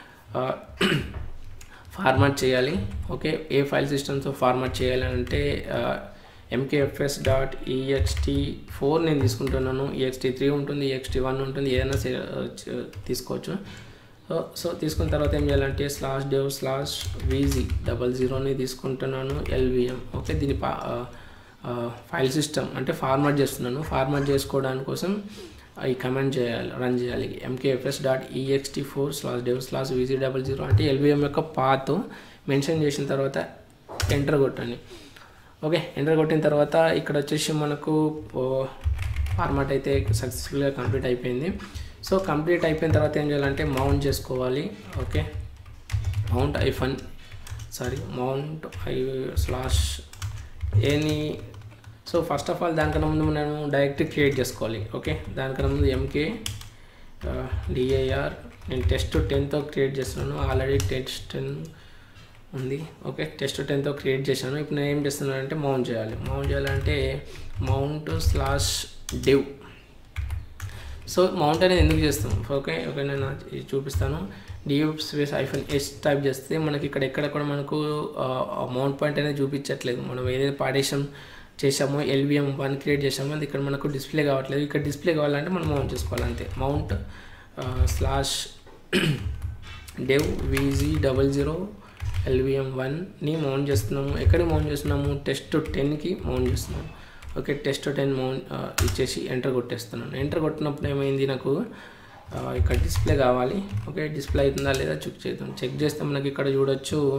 ఫార్మాట్ చేయాలి ఓకే ఏ ఫైల్ సిస్టమ్తో ఫార్మాట్ చేయాలి అంటే ఎంకేఎఫ్ఎస్ డాట్ ఈఎక్స్టీ ఫోర్ నేను తీసుకుంటున్నాను ఈఎక్స్టీ త్రీ ఉంటుంది ఈఎక్స్టీ వన్ ఉంటుంది ఏదైనా తీసుకోవచ్చు సో సో తీసుకున్న తర్వాత ఏం చేయాలంటే slash dev slash VG double జీరోని తీసుకుంటున్నాను ఎల్విఎం ఓకే దీని ఫైల్ సిస్టమ్ అంటే ఫార్మాట్ చేస్తున్నాను ఫార్మాట్ చేసుకోవడానికి కోసం ఈ కమెంట్ చేయాలి రన్ చేయాలి MKFS dot EXT four slash dev slash VG double zero అంటే ఎల్విఎం యొక్క పాత్ మెన్షన్ చేసిన తర్వాత ఎంటర్ కొట్టండి ఓకే ఎంటర్ కొట్టిన తర్వాత ఇక్కడ వచ్చేసి మనకు ఫార్మాట్ అయితే సక్సెస్ఫుల్గా కంప్లీట్ అయిపోయింది సో కంప్లీట్ అయిపోయిన తర్వాత ఏం చేయాలంటే మౌంట్ చేసుకోవాలి okay mount hyphen sorry mount I slash any so first of all దానికన్నా ముందు నేను డైరెక్ట్ క్రియేట్ చేసుకోవాలి ఓకే దానికన్నా ముందు ఎంకే డిఐఆర్ నేను టెస్ట్ టెన్తో క్రియేట్ చేస్తున్నాను ఆల్రెడీ టెస్ట్ టెన్ ఉంది ఓకే టెస్ట్ టెన్తో క్రియేట్ చేశాను ఇప్పుడు నేను ఏం చేస్తున్నాను అంటే మౌంట్ చేయాలి మౌంట్ చేయాలంటే mount slash dev so mount అనేది ఎందుకు చేస్తాం ఓకే ఓకే నేను చూపిస్తాను DU space hyphen S type చేస్తే మనకి ఇక్కడ ఎక్కడ కూడా మనకు మౌంట్ పాయింట్ అనేది చూపించట్లేదు మనం ఏదైతే పార్టీషన్ చేసామో ఎల్విఎం వన్ క్రియేట్ చేసామో అది ఇక్కడ మనకు డిస్ప్లే కావట్లేదు ఇక్కడ డిస్ప్లే కావాలంటే మనం మౌంట్ చేసుకోవాలి అంతే mount slash dev VG double zero LVM వన్ని మౌంట్ చేస్తున్నాము ఎక్కడికి మౌంట్ చేస్తున్నాము టెస్ట్ టెన్కి మౌంట్ చేస్తున్నాము ఓకే టెస్ట్ టెన్ మౌంట్ ఇచ్చేసి ఎంటర్ కొట్టేస్తున్నాను ఎంటర్ కొట్టినప్పుడు ఏమైంది నాకు ఇక్కడ డిస్ప్లే కావాలి ఓకే డిస్ప్లే అవుతుందా లేదా చెక్ చేద్దాం చెక్ చేస్తే మనకి ఇక్కడ చూడొచ్చు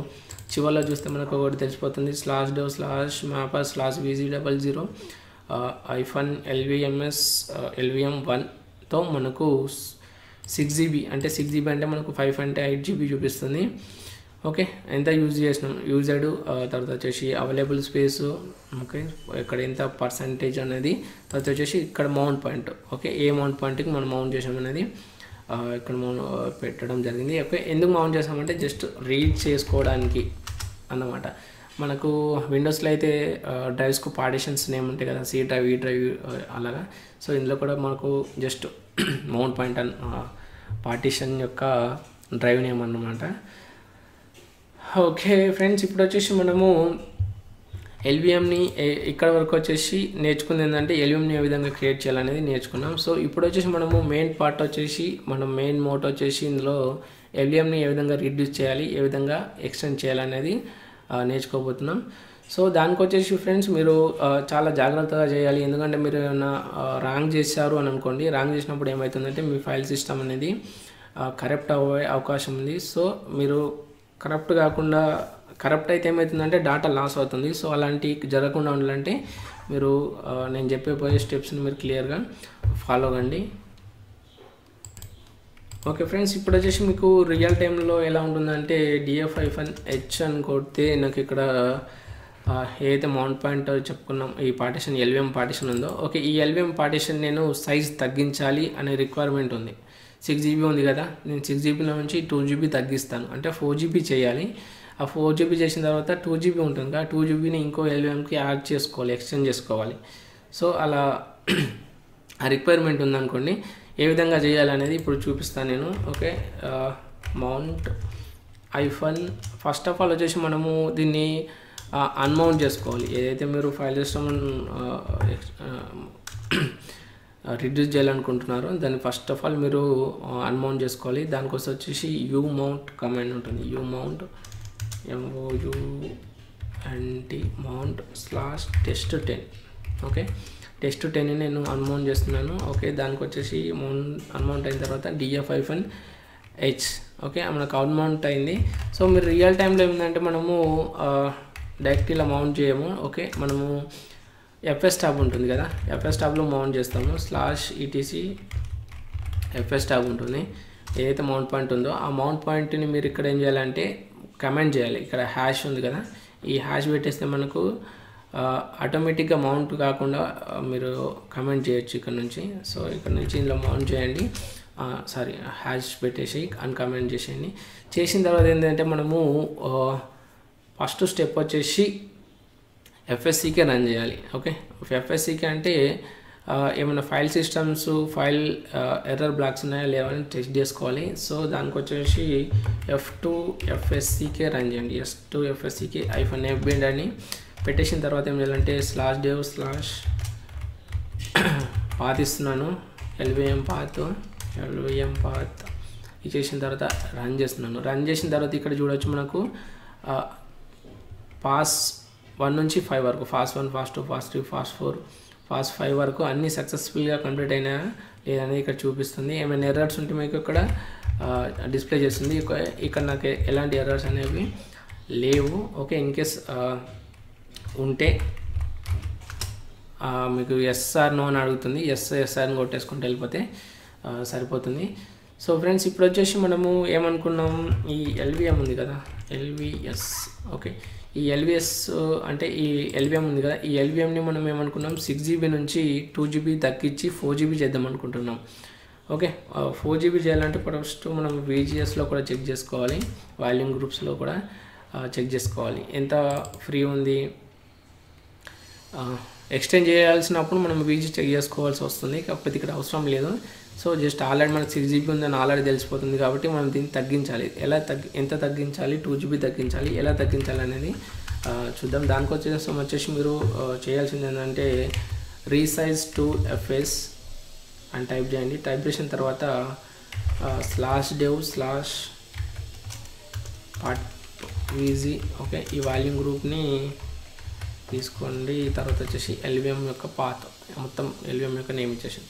చివరిలో చూస్తే మనకు ఒకటి తెలిసిపోతుంది స్లాష్ డో slash mapper slash VG double zero hyphen LVMS LVM వన్తో మనకు సిక్స్ జీబీ అంటే సిక్స్ జీబీ అంటే మనకు ఫైవ్ అంటే ఎయిట్ జీబీ చూపిస్తుంది ఓకే ఎంత యూజ్ చేసినాం యూజర్డ్ తర్వాత వచ్చేసి అవైలబుల్ స్పేస్ ఓకే ఇక్కడ ఎంత పర్సంటేజ్ అనేది తర్వాత వచ్చేసి ఇక్కడ మౌంట్ పాయింట్ ఓకే ఏ మౌంట్ పాయింట్కి మనం మౌంట్ చేసాం అనేది ఆ, ఇక్కడ మౌంట్ పెట్టడం జరిగింది ఓకే ఎందుకు మౌంట్ చేసామంటే జస్ట్ రీడ్ చేసుకోవడానికి అన్నమాట మనకు విండోస్లో అయితే డ్రైవ్స్కు పార్టిషన్స్ నేమ్ ఉంటాయి కదా సి డ్రైవ్ ఈ డ్రైవ్ ఆ, అలాగా సో ఇందులో కూడా మనకు just mount point on partition యొక్క డ్రైవ్ నేమ్ అన్నమాట ఓకే ఫ్రెండ్స్ ఇప్పుడు వచ్చేసి మనము ఎల్విఎంని ఇక్కడ వరకు వచ్చేసి నేర్చుకుంది ఏంటంటే ఎల్విఎంని ఏ విధంగా క్రియేట్ చేయాలనేది నేర్చుకున్నాం సో ఇప్పుడు వచ్చేసి మనము మెయిన్ పార్ట్ వచ్చేసి మనం మెయిన్ మోట్ వచ్చేసి ఇందులో ఎల్విఎంని ఏ విధంగా రిడ్యూస్ చేయాలి ఏ విధంగా ఎక్స్టెండ్ చేయాలనేది ఆ, నేర్చుకోబోతున్నాం సో దానికి వచ్చేసి ఫ్రెండ్స్ మీరు ఆ, చాలా జాగ్రత్తగా చేయాలి ఎందుకంటే మీరు ఏమైనా ర్యాంక్ చేశారు అని అనుకోండి ర్యాంక్ చేసినప్పుడు ఏమవుతుందంటే మీ ఫైల్ సిస్టమ్ అనేది కరెక్ట్ అవ్వే అవకాశం ఉంది సో మీరు కరప్ట్ కాకుండా కరప్ట్ అయితే ఏమవుతుందంటే డాటా లాస్ అవుతుంది సో అలాంటి జరగకుండా ఉండాలంటే మీరు ఆ, నేను చెప్పే పోయే స్టెప్స్ని మీరు క్లియర్గా ఫాలో కండి ఓకే ఫ్రెండ్స్ ఇప్పుడు వచ్చేసి మీకు రియల్ టైంలో ఎలా ఉంటుందంటే డిఎఫ్ ఐఫన్ హెచ్ అని కొడితే నాకు ఇక్కడ ఆ, ఏదైతే మౌంట్ పాయింట్ చెప్పుకున్నాం ఈ పార్టిషన్ ఎల్విఎం పార్టిషన్ ఉందో ఓకే ఈ ఎల్విఎం పార్టిషన్ నేను సైజ్ తగ్గించాలి అనే రిక్వైర్మెంట్ ఉంది సిక్స్ జీబీ ఉంది కదా నేను సిక్స్ జీబీలో నుంచి టూ జీబీ తగ్గిస్తాను అంటే ఫోర్ జీబీ చేయాలి ఆ ఫోర్ జీబీ చేసిన తర్వాత టూ జీబీ ఉంటుంది కదా టూ జీబీని ఇంకో ఎల్విఎంకి యాడ్ చేసుకోవాలి ఎక్స్చేంజ్ చేసుకోవాలి సో అలా ఆ రిక్వైర్మెంట్ ఉందనుకోండి ఏ విధంగా చేయాలనేది ఇప్పుడు చూపిస్తాను నేను okay mount hyphen first of all వచ్చేసి మనము దీన్ని అన్మౌంట్ చేసుకోవాలి ఏదైతే మీరు ఫైల్ సిస్టమ్ రిడ్యూస్ చేయాలనుకుంటున్నారో దాన్ని ఫస్ట్ ఆఫ్ ఆల్ మీరు అన్మౌంట్ చేసుకోవాలి దానికోసం వచ్చేసి యూ మౌంట్ కమాండ్ ఉంటుంది U mount MOU NT mount slash test ten okay test ten నేను అన్మౌంట్ చేస్తున్నాను ఓకే దానికి వచ్చేసి మౌంట్ అన్మౌంట్ అయిన తర్వాత డిఎఫ్ ఐఫన్ హెచ్ ఓకే మనకు అన్మౌంట్ అయింది సో మీరు రియల్ టైంలో ఏంటంటే మనము డైరెక్ట్ ఇలా మౌంట్ చేయము ఓకే మనము ఎఫ్ఎస్ ట్యాబ్ ఉంటుంది కదా ఎఫ్ఎస్ ట్యాబ్లో మౌంట్ చేస్తాము స్లాష్ ఈటీసీ ఎఫ్ఎస్ ట్యాబ్ ఉంటుంది ఏదైతే మౌంట్ పాయింట్ ఉందో ఆ మౌంట్ పాయింట్ని మీరు ఇక్కడ ఏం చేయాలంటే కమెంట్ చేయాలి ఇక్కడ హ్యాష్ ఉంది కదా ఈ హ్యాష్ పెట్టేస్తే మనకు ఆటోమేటిక్గా మౌంట్ కాకుండా ఆ, మీరు కమెంట్ చేయొచ్చు ఇక్కడ నుంచి సో ఇక్కడ నుంచి ఇందులో మౌంట్ చేయండి సారీ హ్యాష్ పెట్టేసి అన్కమెంట్ చేసేయండి చేసిన తర్వాత ఏంటంటే మనము ఫస్ట్ స్టెప్ వచ్చేసి ఎఫ్ఎస్సికే రన్ చేయాలి ఓకే ఎఫ్ఎస్సికే అంటే ఆ, ఏమైనా file systems file error blocks ఉన్నాయా లేవా అని టెస్ట్ చేసుకోవాలి సో దానికి వచ్చేసి ఎఫ్ టూ ఎఫ్ఎస్సికే రన్ చేయండి ఎస్ టూ ఎఫ్ఎస్సికే ఐఫోన్ ఎఫ్బిండ్ అని పెట్టేసిన తర్వాత ఏం చేయాలంటే స్లాష్ డేవ్ స్లాష్ పాత్ ఇస్తున్నాను ఎల్విఎం పాత్ ఎల్విఎం పాత్ ఇచ్చేసిన తర్వాత రన్ చేస్తున్నాను రన్ చేసిన తర్వాత ఇక్కడ చూడొచ్చు మనకు ఆ, పాస్ వన్ నుంచి ఫైవ్ వరకు pass one pass two pass three pass four pass five వరకు అన్నీ సక్సెస్ఫుల్గా కంప్లీట్ అయినా లేదనేది ఇక్కడ చూపిస్తుంది ఏమైనా ఎర్రర్స్ ఉంటే మీకు ఇక్కడ డిస్ప్లే చేస్తుంది ఇక- ఇక్కడ నాకు ఎలాంటి ఎర్రర్స్ అనేవి లేవు ఓకే ఇన్ కేస్ ఉంటే ఆ, మీకు ఎస్ఆర్ నో అని అడుగుతుంది ఎస్ ఎస్ఆర్ని కొట్టేసుకుంటూ వెళ్ళిపోతే ఆ, సరిపోతుంది సో ఫ్రెండ్స్ ఇప్పుడు వచ్చేసి మనము ఏమనుకున్నాం ఈ ఎల్విఎం ఉంది కదా ఎల్విఎస్ ఓకే ఈ ఎల్విఎస్ అంటే ఈ ఎల్విఎం ఉంది కదా ఈ ఎల్విఎంని మనం ఏమనుకున్నాం సిక్స్ జీబీ నుంచి టూ జీబీ తగ్గించి ఫోర్ జీబీ చేద్దాం అనుకుంటున్నాం ఓకే ఫోర్ జీబీ చేయాలంటే ఫస్ట్ మనం వీజిఎస్లో కూడా చెక్ చేసుకోవాలి వాల్యూమ్ గ్రూప్స్లో కూడా చెక్ చేసుకోవాలి ఎంత ఫ్రీ ఉంది ఎక్స్టెండ్ చేయాల్సినప్పుడు మనం వీజీ చెక్ చేసుకోవాల్సి వస్తుంది కాకపోతే ఇక్కడ అవసరం లేదు సో జస్ట్ ఆల్రెడీ మనకి సిక్స్ జీబీ ఉందని ఆల్రెడీ తెలిసిపోతుంది కాబట్టి మనం దీన్ని తగ్గించాలి ఎలా తగ్గి ఎంత తగ్గించాలి టూ జీబీ తగ్గించాలి ఎలా తగ్గించాలి అనేది ఆ, చూద్దాం దానికి వచ్చేసి వచ్చేసి మీరు ఆ, చేయాల్సింది ఏంటంటే రీసైజ్ టు ఎఫ్ఎస్ అని టైప్ చేయండి టైప్ చేసిన తర్వాత slash dev slash part VG okay ఈ వాల్యూమ్ గ్రూప్ని తీసుకోండి తర్వాత వచ్చేసి ఎల్విఎం యొక్క పాత్ మొత్తం ఎల్విఎం యొక్క నేమ్ ఇచ్చేసి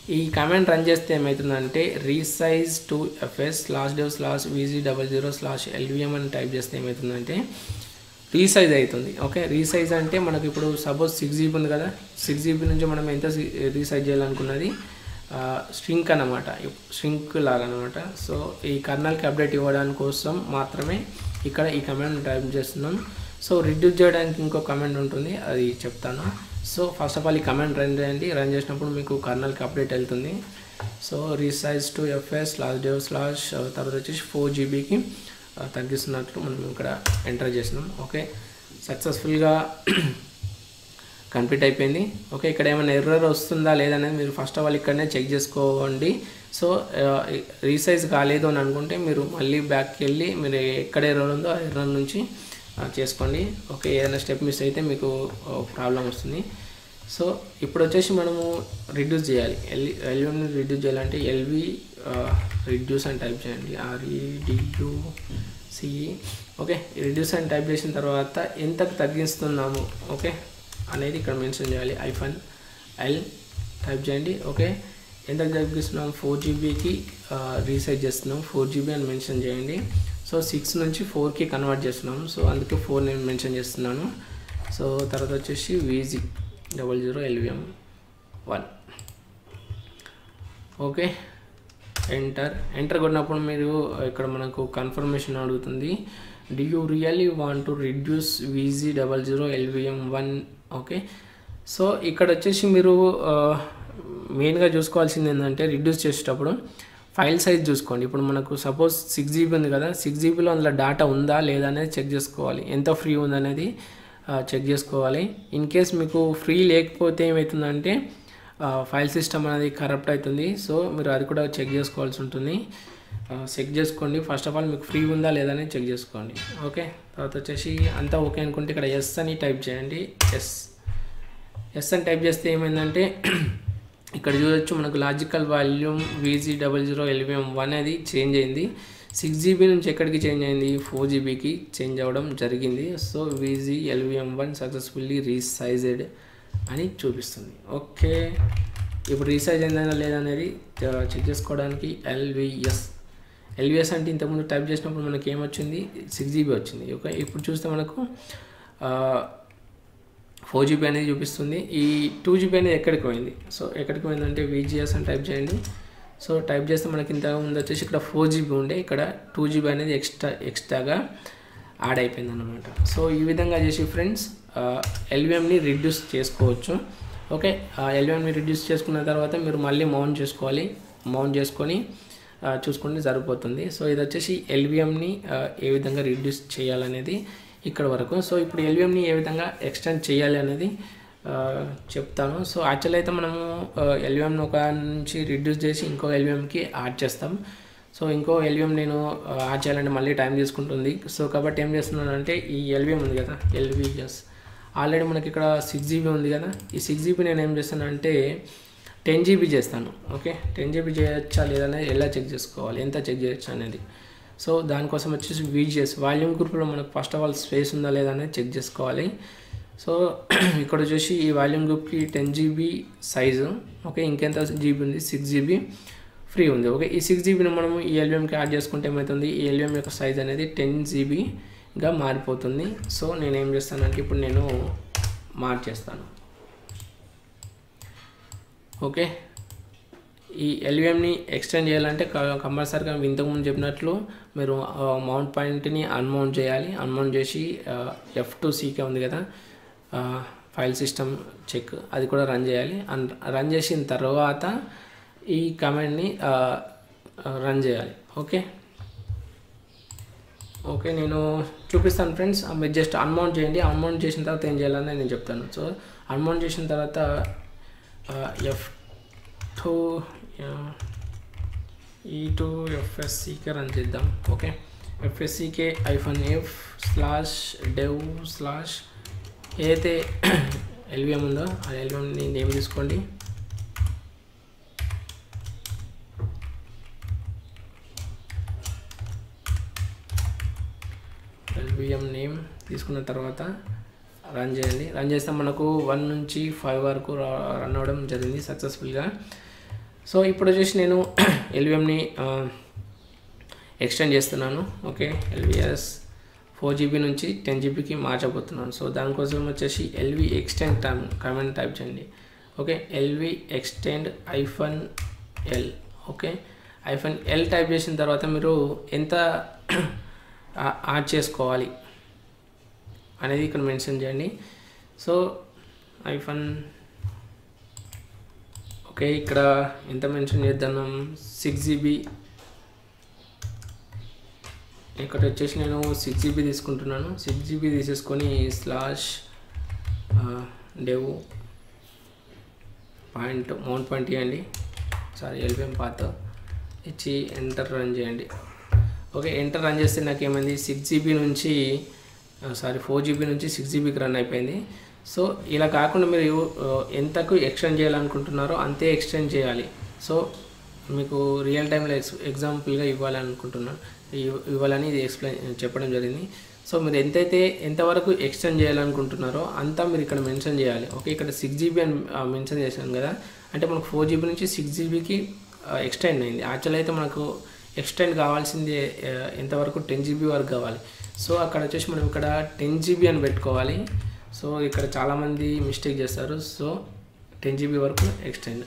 ఈ కమాండ్ రన్ చేస్తే ఏమవుతుందంటే resize two FS slash dev slash VG double zero slash LVM అని టైప్ చేస్తే ఏమవుతుందంటే రీసైజ్ అవుతుంది ఓకే రీసైజ్ అంటే మనకి ఇప్పుడు సపోజ్ సిక్స్ జీబీ ఉంది కదా సిక్స్ జీబీ నుంచి మనం ఎంత రీసైజ్ చేయాలనుకున్నది స్ట్రింక్ అనమాట స్ట్రింక్ లాగా అనమాట సో ఈ కర్నల్కి అప్డేట్ ఇవ్వడానికి కోసం మాత్రమే ఇక్కడ ఈ కమాండ్ టైప్ చేస్తున్నాం సో రిడ్యూస్ చేయడానికి ఇంకో కమాండ్ ఉంటుంది అది చెప్తాను సో ఫస్ట్ ఆఫ్ ఆల్ ఈ కమాండ్ రన్ చేయండి రన్ చేసినప్పుడు మీకు కర్నల్కి అప్డేట్ వెళ్తుంది so resize two FS slash dev slash తర్వాత వచ్చేసి ఫోర్ జీబీకి తగ్గిస్తున్నట్లు మనం ఇక్కడ ఎంటర్ చేసినాం ఓకే సక్సెస్ఫుల్గా కంప్లీట్ అయిపోయింది ఓకే ఇక్కడ ఏమైనా ఎర్రర్ వస్తుందా లేదనేది మీరు ఫస్ట్ ఆఫ్ ఆల్ ఇక్కడనే చెక్ చేసుకోండి సో రీసైజ్ కాలేదు అని అనుకుంటే మీరు మళ్ళీ బ్యాక్కి వెళ్ళి మీరు ఎక్కడ ఎర్రర్ ఉందో ఆ ఎర్రర్ నుంచి చేసుకోండి ఓకే ఏదైనా స్టెప్ మిస్ అయితే మీకు ప్రాబ్లం వస్తుంది సో ఇప్పుడు వచ్చేసి మనము రిడ్యూస్ చేయాలి ఎల్ ఎల్యూని రిడ్యూస్ చేయాలంటే ఎల్వి రిడ్యూస్ అని టైప్ చేయండి ఆర్ఈడియు సిఈ ఓకే రిడ్యూస్ అని టైప్ చేసిన తర్వాత ఎంతకు తగ్గిస్తున్నాము ఓకే అనేది ఇక్కడ మెన్షన్ చేయాలి ఐఫోన్ ఎల్ టైప్ చేయండి ఓకే ఎంతకు తగ్గిస్తున్నాం ఫోర్ జీబీకి రీసైజ్ చేస్తున్నాం ఫోర్ జీబీ అని మెన్షన్ చేయండి సో సిక్స్ నుంచి ఫోర్కి కన్వర్ట్ చేస్తున్నాము సో అందుకే ఫోర్ నేను మెన్షన్ చేస్తున్నాను సో తర్వాత వచ్చేసి VG double zero LVM one okay enter enter కొట్టినప్పుడు మీరు ఇక్కడ మనకు కన్ఫర్మేషన్ అడుగుతుంది do you really want to reduce VG double zero LVM one okay so ఇక్కడ వచ్చేసి మీరు మెయిన్గా చూసుకోవాల్సింది ఏంటంటే రిడ్యూస్ చేసేటప్పుడు ఫైల్ సైజ్ చూసుకోండి ఇప్పుడు మనకు సపోజ్ సిక్స్ జీబీ ఉంది కదా సిక్స్ జీబీలో అందులో డేటా ఉందా లేదా అనేది చెక్ చేసుకోవాలి ఎంత ఫ్రీ ఉందనేది చెక్ చేసుకోవాలి ఇన్ కేస్ మీకు ఫ్రీ లేకపోతే ఏమవుతుందంటే ఫైల్ సిస్టమ్ అనేది కరప్ట్ అవుతుంది సో మీరు అది కూడా చెక్ చేసుకోవాల్సి ఉంటుంది చెక్ చేసుకోండి ఫస్ట్ ఆఫ్ ఆల్ మీకు ఫ్రీ ఉందా లేదా అనేది చెక్ చేసుకోండి ఓకే తర్వాత వచ్చేసి అంతా ఓకే అనుకుంటే ఇక్కడ ఎస్ అని టైప్ చేయండి ఎస్ ఎస్ అని టైప్ చేస్తే ఏమైందంటే ఇక్కడ చూడొచ్చు మనకు logical volume VG double zero LVM one అది చేంజ్ అయింది సిక్స్ జీబీ నుంచి ఎక్కడికి చేంజ్ అయింది ఫోర్ జీబీకి చేంజ్ అవ్వడం జరిగింది so VG LVM one successfully resized అని చూపిస్తుంది ఓకే ఇప్పుడు రీసైజ్ అయిందా లేదా అనేది చెక్ చేసుకోవడానికి ఎల్విఎస్ ఎల్విఎస్ అంటే ఇంతకుముందు టైప్ చేసినప్పుడు మనకి ఏమొచ్చింది సిక్స్ జీబీ వచ్చింది ఓకే ఇప్పుడు చూస్తే మనకు ఫోర్ జీబీ అనేది చూపిస్తుంది ఈ టూ జీబీ అనేది ఎక్కడికి పోయింది సో ఎక్కడికి పోయిందంటే విజిఎస్ అని టైప్ చేయండి సో టైప్ చేస్తే మనకి ఇంత ముందు వచ్చేసి ఇక్కడ ఫోర్ జీబీ ఉండే ఇక్కడ టూ జీబీ అనేది ఎక్స్ట్రా ఎక్స్ట్రాగా యాడ్ అయిపోయింది అనమాట సో ఈ విధంగా చేసి ఫ్రెండ్స్ ఎల్విఎంని రిడ్యూస్ చేసుకోవచ్చు ఓకే ఎల్విఎంని రిడ్యూస్ చేసుకున్న తర్వాత మీరు మళ్ళీ మౌంట్ చేసుకోవాలి మౌంట్ చేసుకొని చూసుకుంటే సరిపోతుంది సో ఇది వచ్చేసి ఎల్విఎంని ఏ విధంగా రిడ్యూస్ చేయాలనేది ఇక్కడ వరకు సో ఇప్పుడు ఎల్విఎంని ఏ విధంగా ఎక్స్టెండ్ చేయాలి అనేది చెప్తాను సో యాక్చువల్ అయితే మనము ఎల్విఎంని ఒక నుంచి రిడ్యూస్ చేసి ఇంకో ఎల్విఎంకి యాడ్ చేస్తాం సో ఇంకో ఎల్విఎం నేను యాడ్ చేయాలంటే మళ్ళీ టైం తీసుకుంటుంది సో కాబట్టి ఏం చేస్తున్నాను అంటే ఈ ఎల్విఎం ఉంది కదా ఎల్విఎస్ ఆల్రెడీ మనకి ఇక్కడ సిక్స్ జీబీ ఉంది కదా ఈ సిక్స్ జీబీ నేను ఏం చేస్తానంటే టెన్ జీబీ చేస్తాను ఓకే టెన్ జీబీ చేయొచ్చా లేదనేది ఎలా చెక్ చేసుకోవాలి ఎంత చెక్ చేయొచ్చు అనేది సో దానికోసం వచ్చేసి వీజిఎస్ వాల్యూమ్ గ్రూప్లో మనకు ఫస్ట్ ఆఫ్ ఆల్ స్పేస్ ఉందా లేదా అనేది చెక్ చేసుకోవాలి సో ఇక్కడ వచ్చేసి ఈ వాల్యూమ్ గ్రూప్కి టెన్ జీబీ సైజు ఓకే ఇంకెంత జీబీ ఉంది సిక్స్ జీబీ ఫ్రీ ఉంది ఓకే ఈ సిక్స్ జీబీని మనం ఈ ఎల్విఎంకి యాడ్ చేసుకుంటే ఏమవుతుంది ఈ ఎల్విఎం యొక్క సైజ్ అనేది టెన్ జీబీగా మారిపోతుంది సో నేను ఏం చేస్తానంటే ఇప్పుడు నేను మార్చేస్తాను ఓకే ఈ ఎల్విఎంని ఎక్స్టెండ్ చేయాలంటే కంపల్సరీగా ఇంతకుముందు చెప్పినట్లు మీరు మౌంట్ పాయింట్ని అన్మౌంట్ చేయాలి అన్మౌంట్ చేసి ఎఫ్ టు సీకే ఉంది కదా ఫైల్ సిస్టమ్ చెక్ అది కూడా రన్ చేయాలి రన్ చేసిన తర్వాత ఈ కమాండ్ని రన్ చేయాలి ఓకే ఓకే నేను చూపిస్తాను ఫ్రెండ్స్ మీరు జస్ట్ అన్మౌంట్ చేయండి అన్మౌంట్ చేసిన తర్వాత ఏం చేయాలని నేను చెప్తాను సో అన్మౌంట్ చేసిన తర్వాత F two E two FSCK run చేద్దాం okay FSCK hyphen F slash dev slash ఏదైతే ఎల్విఎం ఉందో ఆ ఎల్విఎంని నేమ్ తీసుకోండి ఎల్విఎం నేమ్ తీసుకున్న తర్వాత రన్ చేయండి రన్ చేస్తే మనకు వన్ నుంచి ఫైవ్ వరకు రన్ అవ్వడం జరిగింది సక్సెస్ఫుల్గా సో ఇప్పుడు వచ్చేసి నేను ఎల్విఎంని ఎక్స్టెండ్ చేస్తున్నాను ఓకే ఎల్విఎస్ ఫోర్ జీబీ నుంచి టెన్ జీబీకి మార్చబోతున్నాను సో దానికోసం వచ్చేసి LV extend time command type చేయండి okay LV extend hyphen L okay hyphen L type చేసిన తర్వాత మీరు ఎంత యాడ్ చేసుకోవాలి అనేది ఇక్కడ మెన్షన్ చేయండి సో ఐఫోన్ ఓకే ఇక్కడ ఎంత మెన్షన్ చేద్దాం సిక్స్ జీబీ ఇక్కడ వచ్చేసి నేను సిక్స్ జీబీ తీసుకుంటున్నాను సిక్స్ జీబీ తీసేసుకొని slash dev point mount point ఇవ్వండి సారీ ఎల్పిఎం పాత ఇచ్చి ఎంటర్ రన్ చేయండి ఓకే ఎంటర్ రన్ చేస్తే నాకు ఏమైంది సిక్స్ జీబీ నుంచి సారీ ఫోర్ జీబీ నుంచి సిక్స్ జీబీకి రన్ అయిపోయింది సో ఇలా కాకుండా మీరు ఎంతకు ఎక్స్టెండ్ చేయాలనుకుంటున్నారో అంతే ఎక్స్టెండ్ చేయాలి సో మీకు రియల్ టైంలో ఎక్స్ ఎగ్జాంపుల్గా ఇవ్వాలి అనుకుంటున్నాను ఇవ్వాలని ఇది ఎక్స్ప్లెయిన్ చెప్పడం జరిగింది సో మీరు ఎంతైతే ఎంతవరకు ఎక్స్టెండ్ చేయాలనుకుంటున్నారో అంతా మీరు ఇక్కడ మెన్షన్ చేయాలి ఓకే ఇక్కడ సిక్స్ జీబీ అని మెన్షన్ చేశాను కదా అంటే మనకు ఫోర్ జీబీ నుంచి సిక్స్ జీబీకి ఎక్స్టెండ్ అయింది యాక్చువల్ అయితే మనకు ఎక్స్టెండ్ కావాల్సింది ఎంతవరకు టెన్ జీబీ వరకు కావాలి సో అక్కడ వచ్చేసి మనం ఇక్కడ టెన్ జీబీ అని పెట్టుకోవాలి సో ఇక్కడ చాలామంది మిస్టేక్ చేస్తారు సో టెన్ జీబీ వరకు ఎక్స్టెండ్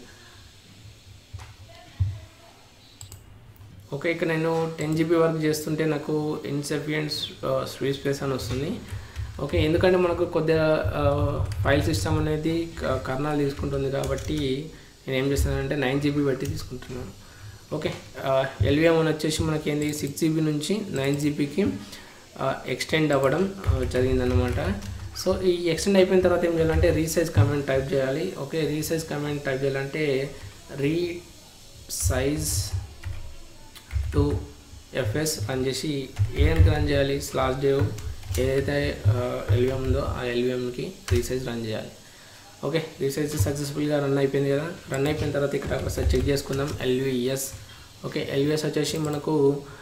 ఓకే ఇక్కడ నేను టెన్ జీబీ వరకు చేస్తుంటే నాకు ఇన్సఫియంట్ స్వీట్ స్పేస్ అని వస్తుంది ఓకే ఎందుకంటే మనకు కొద్దిగా ఫైల్ సిస్టమ్ అనేది కర్నాలు తీసుకుంటుంది కాబట్టి నేను ఏం చేస్తానంటే నైన్ జీబీ పెట్టి తీసుకుంటున్నాను ఓకే ఎల్విఎం అని వచ్చేసి మనకి ఏంది సిక్స్ జీబీ నుంచి నైన్ జీబీకి ఎక్స్టెండ్ అవ్వడం జరిగిందనమాట సో ఈ ఎక్స్టెండ్ అయిపోయిన తర్వాత ఏం చేయాలంటే రీసైజ్ కమెంట్ టైప్ చేయాలి ఓకే రీసైజ్ కమెంట్ టైప్ చేయాలంటే resize two FS run చేసి ఏఎన్కి రన్ చేయాలి స్లాష్ డేవ్ ఏదైతే ఎల్విఎం ఉందో ఆ ఎల్విఎంకి రీసైజ్ రన్ చేయాలి ఓకే రీసైజ్ సక్సెస్ఫుల్గా రన్ అయిపోయింది కదా రన్ అయిపోయిన తర్వాత ఇక్కడ ఒకసారి చెక్ చేసుకుందాం ఎల్విఎస్ ఓకే ఎల్విఎస్ వచ్చేసి మనకు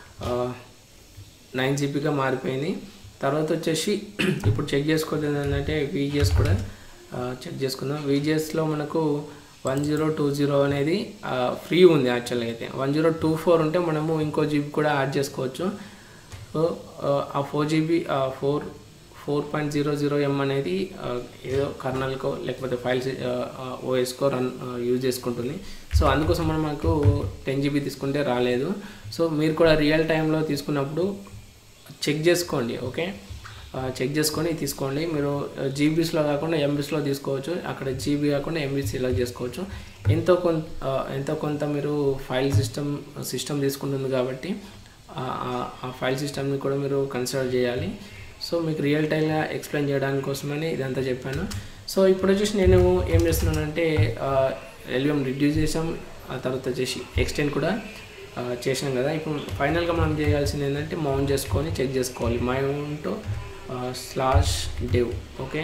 నైన్ జీబీగా మారిపోయింది తర్వాత వచ్చేసి ఇప్పుడు చెక్ చేసుకోవద్దు ఏంటంటే వీజిఎస్ కూడా చెక్ చేసుకుందాం వీజిఎస్లో మనకు వన్ జీరో టూ జీరో అనేది ఫ్రీ ఉంది యాక్చువల్గా అయితే వన్ జీరో టూ ఫోర్ ఉంటే మనము ఇంకో జీబీ కూడా యాడ్ చేసుకోవచ్చు సో ఆ four GB four four point zero zero M అనేది ఏదో కర్నల్కో లేకపోతే ఫైల్స్ ఓఎస్కో రన్ యూజ్ చేసుకుంటుంది సో అందుకోసం మనం మనకు టెన్ జీబీ తీసుకుంటే రాలేదు సో మీరు కూడా రియల్ టైంలో తీసుకున్నప్పుడు చెక్ చేసుకోండి ఓకే చెక్ చేసుకొని తీసుకోండి మీరు జీబీస్లో కాకుండా ఎంబీస్లో తీసుకోవచ్చు అక్కడ జీబీ కాకుండా ఎంబీ సెలెక్ట్ చేసుకోవచ్చు ఎంతో కొంత ఎంతో కొంత మీరు ఫైల్ సిస్టమ్ సిస్టమ్ తీసుకుంటుంది కాబట్టి ఆ ఫైల్ సిస్టమ్ని కూడా మీరు కన్సిడర్ చేయాలి సో మీకు రియల్ టైమ్గా ఎక్స్ప్లెయిన్ చేయడానికి కోసమని ఇదంతా చెప్పాను సో ఇప్పుడు వచ్చేసి నేను ఏం చేస్తున్నానంటే ఎల్విఎం రిడ్యూస్ చేసాం ఆ తర్వాత వచ్చేసి ఎక్స్టెండ్ కూడా చేసాం కదా ఇప్పుడు ఫైనల్గా మనం చేయాల్సింది ఏంటంటే మౌంట్ చేసుకొని చెక్ చేసుకోవాలి mount slash dev okay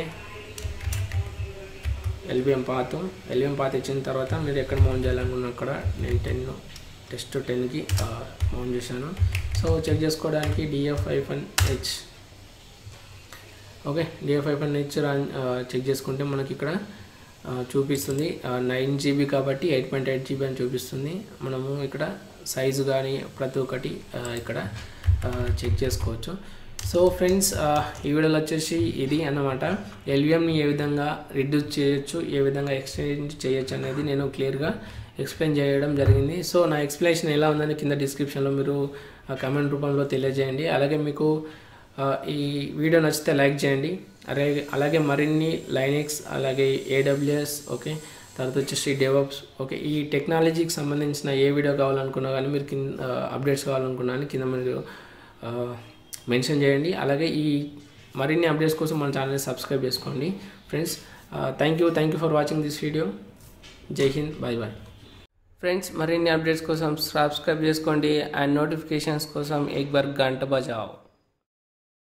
LVM path LVM path ఇచ్చిన తర్వాత మీరు ఎక్కడ మౌంట్ చేయాలనుకున్నా అక్కడ నేను టెన్ టెస్ట్ టెన్కి మౌంట్ చేశాను సో చెక్ చేసుకోవడానికి DF hyphen H okay DF hyphen H check చేసుకుంటే మనకి ఇక్కడ చూపిస్తుంది నైన్ జీబీ కాబట్టి ఎయిట్ పాయింట్ ఎయిట్ జీబీ అని చూపిస్తుంది మనము ఇక్కడ సైజు కానీ ప్రతి ఒక్కటి ఇక్కడ చెక్ చేసుకోవచ్చు సో ఫ్రెండ్స్ ఈ వీడియోలో వచ్చేసి ఇది అన్నమాట ఎల్విఎంని ఏ విధంగా రిడ్యూస్ చేయొచ్చు ఏ విధంగా ఎక్స్చేంజ్ చేయొచ్చు అనేది నేను క్లియర్గా ఎక్స్ప్లెయిన్ చేయడం జరిగింది సో నా ఎక్స్ప్లెనేషన్ ఎలా ఉందని కింద డిస్క్రిప్షన్లో మీరు కమెంట్ రూపంలో తెలియజేయండి అలాగే మీకు ఈ వీడియో నచ్చితే లైక్ చేయండి అలాగే అలాగే మరిన్ని లైనెక్స్ అలాగే ఏడబ్ల్యూఎస్ ఓకే తర్వాత వచ్చేసి డెవలప్స్ ఓకే ఈ టెక్నాలజీకి సంబంధించిన ఏ వీడియో కావాలనుకున్నా కానీ మీరు కింద అప్డేట్స్ కావాలనుకున్నా కానీ కింద మీరు మెన్షన్ చేయండి అలాగే ఈ మరిన్ని అప్డేట్స్ కోసం మన ఛానల్ని సబ్స్క్రైబ్ చేసుకోండి friends thank you thank you for watching this video Jai Hind bye bye friends మరిన్ని అప్డేట్స్ కోసం సబ్స్క్రైబ్ చేసుకోండి అండ్ నోటిఫికేషన్స్ కోసం ఎక్ బార్ గంట బజావ్